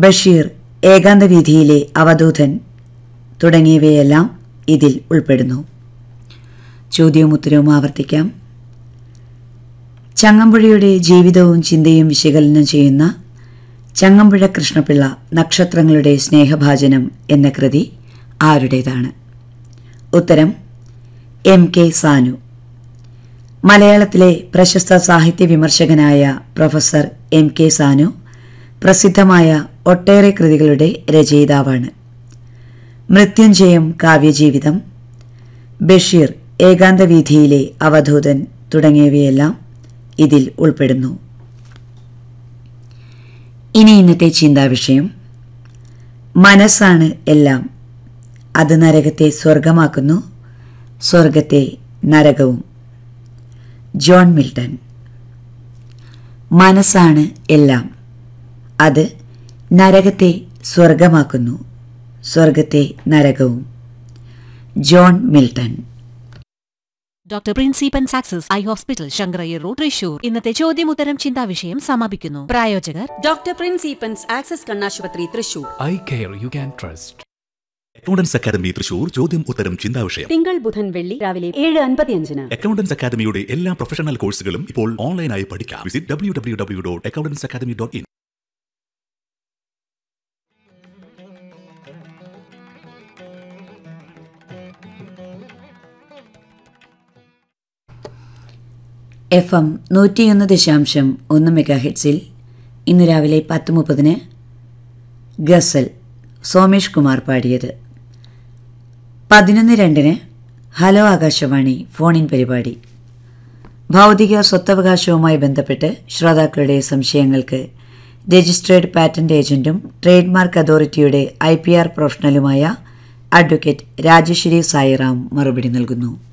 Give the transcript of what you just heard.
ബഷീർ ഏകാന്തവീഥിയിലെ അവധൂതൻ തുടങ്ങിയവയെല്ലാം ഇതിൽ ഉൾപ്പെടുന്നു ചോദ്യവും ഉത്തരവും ആവർത്തിക്കാം ചങ്ങമ്പുഴയുടെ ജീവിതവും ചിന്തയും വിശകലനം ചെയ്യുന്ന ചങ്ങമ്പുഴ കൃഷ്ണപിള്ള നക്ഷത്രങ്ങളുടെ സ്നേഹഭാജനം എന്ന കൃതി ആരുടേതാണ് ഉത്തരം എം കെ സാനു മലയാളത്തിലെ പ്രശസ്ത സാഹിത്യ വിമർശകനായ പ്രൊഫസർ എം കെ സാനു പ്രസിദ്ധമായ ഒട്ടേറെ കൃതികളുടെ രചയിതാവാണ് മൃത്യുഞ്ജയം കാവ്യജീവിതം ബഷീർ ഏകാന്തവീഥിയിലെ അവധൂതൻ തുടങ്ങിയവയെല്ലാം ഇതിൽ ഉൾപ്പെടുന്നു ഇനി ഇന്നത്തെ ചിന്താവിഷയം മനസ്സാണ് എല്ലാം അത് നരകത്തെ സ്വർഗമാക്കുന്നു സ്വർഗത്തെ നരകവും ജോൺ മിൽട്ടൺ മനസ്സാണ് എല്ലാം അത് നരകത്തെ സ്വർഗമാക്കുന്നു സ്വർഗത്തെ നരകവും ജോൺ മിൽട്ടൺ ഡോക്ടർ പ്രിൻസിപ്പൻ സാക്സസ് eye hospital Sankarayyar road Thrissur ഇന്നത്തെ ചോദ്യമുത്തരം ചിന്താവിഷയം സമാപിക്കുന്നു പ്രായോജകർ ഡോക്ടർ പ്രിൻസിപ്പൻസ് ആക്സസ് കണ്ണാശുപത്രി Thrissur eye care you can trust accountants academy Thrissur ചോദ്യം ഉത്തരം ചിന്താവിഷയം തിങ്കൾ ബുധൻ വെള്ളി രാവിലെ ഏഴ് അൻപത്തിയഞ്ചിന് അക്കൗണ്ടൻസ് അക്കാദമിയുടെ എല്ലാ പ്രൊഫഷണൽ കോഴ്സുകളും ഇപ്പോൾ ഓൺലൈനായി പഠിക്കാം visit W W W dot accountants academy dot in F M നൂറ്റിയൊന്ന് ദശാംശം ഒന്ന് മെഗാ ഹെഡ്സിൽ ഇന്ന് രാവിലെ പത്ത് മുപ്പതിന് ഗസൽ സോമേഷ് കുമാർ പാടിയത് പതിനൊന്ന് രണ്ടിന് ഹലോ ആകാശവാണി ഫോൺ ഇൻ പരിപാടി ഭൗതിക സ്വത്തവകാശവുമായി ബന്ധപ്പെട്ട് ശ്രോതാക്കളുടെ സംശയങ്ങൾക്ക് രജിസ്ട്രേഡ് പാറ്റന്റ് ഏജന്റും ട്രേഡ് മാർക്ക് അതോറിറ്റിയുടെ ഐ പി ആർ പ്രൊഫഷണലുമായ അഡ്വക്കേറ്റ് രാജശ്രീ സായിറാം മറുപടി നൽകുന്നു